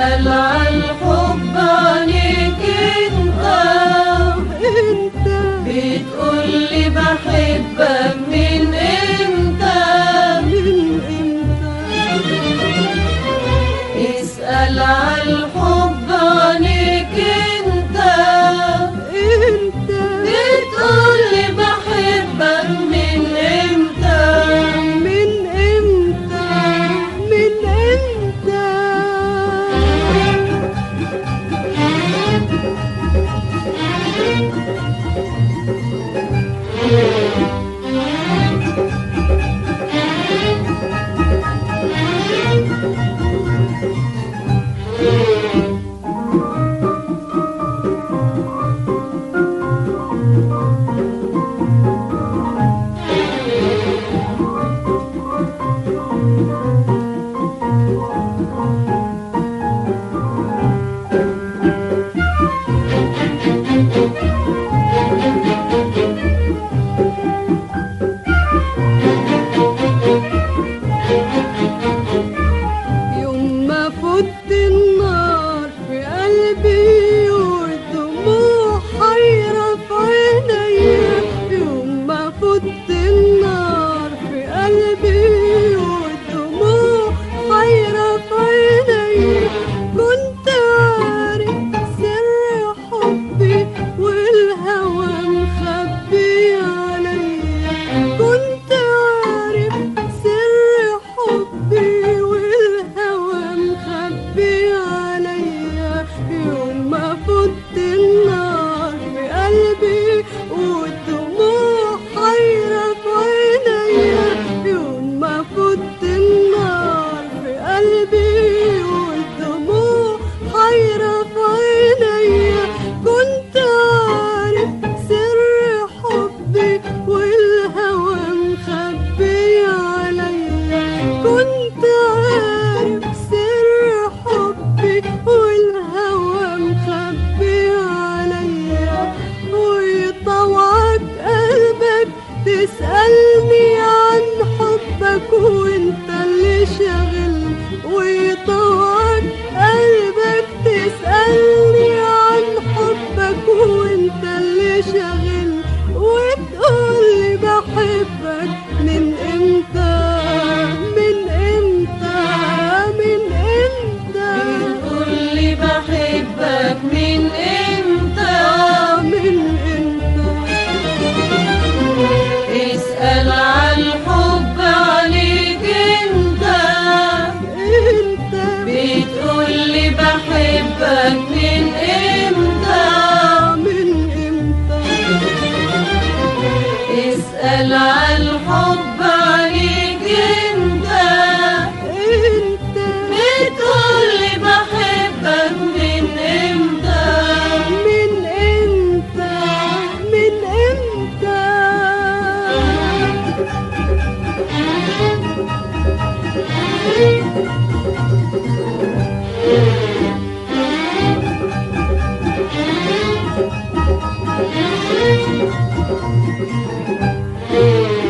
اسأل عن حب عليك انت انت بتقولي بحبك من امتى من امتى اسأل عن حب عليك انت انت بتقولي بحبك من امتى من امتى من امتى يوم ما فت النار في قلبي والدموع حيرة في عينيا يوم ما فت النار في قلبي والدموع حيرة في عينيا كنت عارف سر حبي والهوى مخبي عليا كنت عارف سر حبي والهوى مخبي عليا يوم ما فت النار في قلبي والدموع حيرة في عينيا يوم ما فت النار في قلبي والدموع حيرة في عينيا كنت عارف سر حبي والهوى مخبي عليا كنت عارف سر حبي والهوى مخبي عليا ويطوعك قلبك تسألني عن حبك وانت اللي شاغل ويطوعك قلبك تسألني عن حبك وانت اللي شاغل وتقولي بحبك من امتى من امتى من امتى بتقولي بحبك من امتى من امتى اسأل عن حب عليك انت انت بتقولي بحبك من امتى من امتى اسأل عن حب عليك انت انت بتقولي بحبك من امتى من امتى من امتى اسأل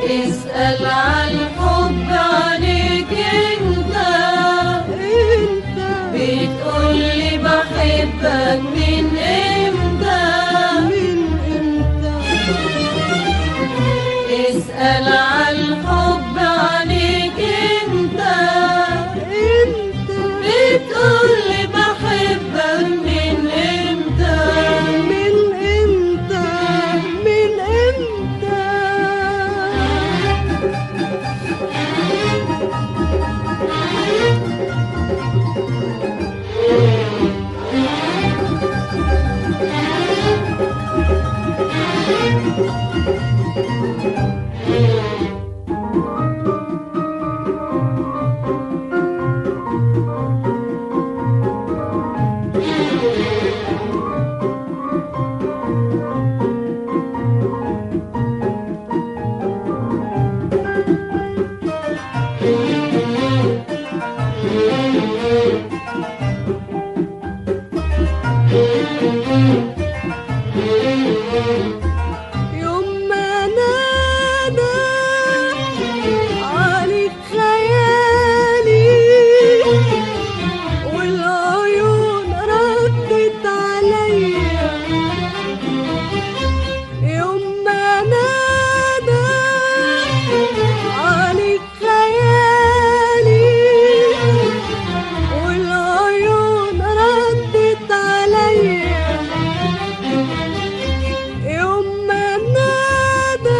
اسأل عن الحب عليك انت انت بتقولي بحبك من امتى من امتى اسأل عن الحب عليك انت انت بتقولي بحبك من امتى من امتى من امتى يوم ما نادى عليك خيالي والعيون ردت عليا يوم ما نادى عليك خيالي والعيون ردت عليا يوم ما نادى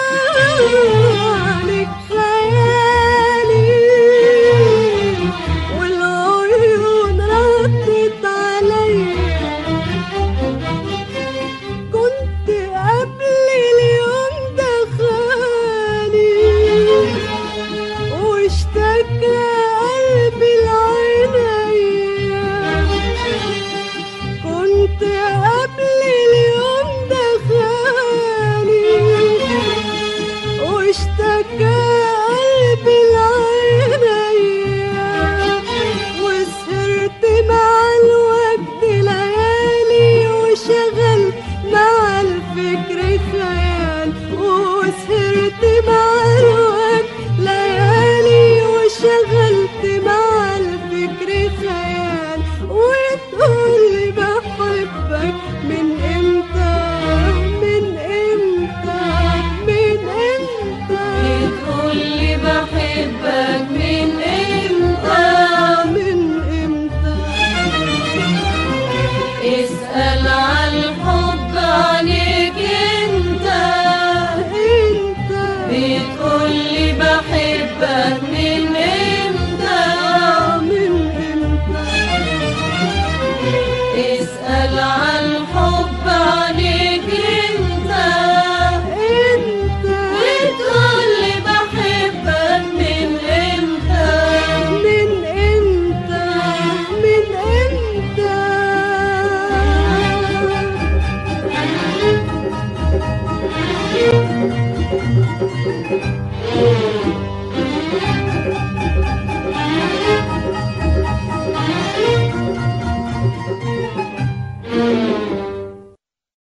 عليك خيالي والعيون ردت عليا كنت قبل اليوم ده خالي واشتكى قلبي العينيا كنت قبل اليوم ده خالي واشتكى قلبي العينيا وسهرت مع الوقت ليالي وشغل مع الفكر خيال وسهرت مع الوقت ليالي وشغلت مع الفكر خيال وتقولي بحبك من امتى من امتى من امتى بتقولي بحبك من امتى من امتى اسأل عن الحب عليك انت انت بتقولي بحبك من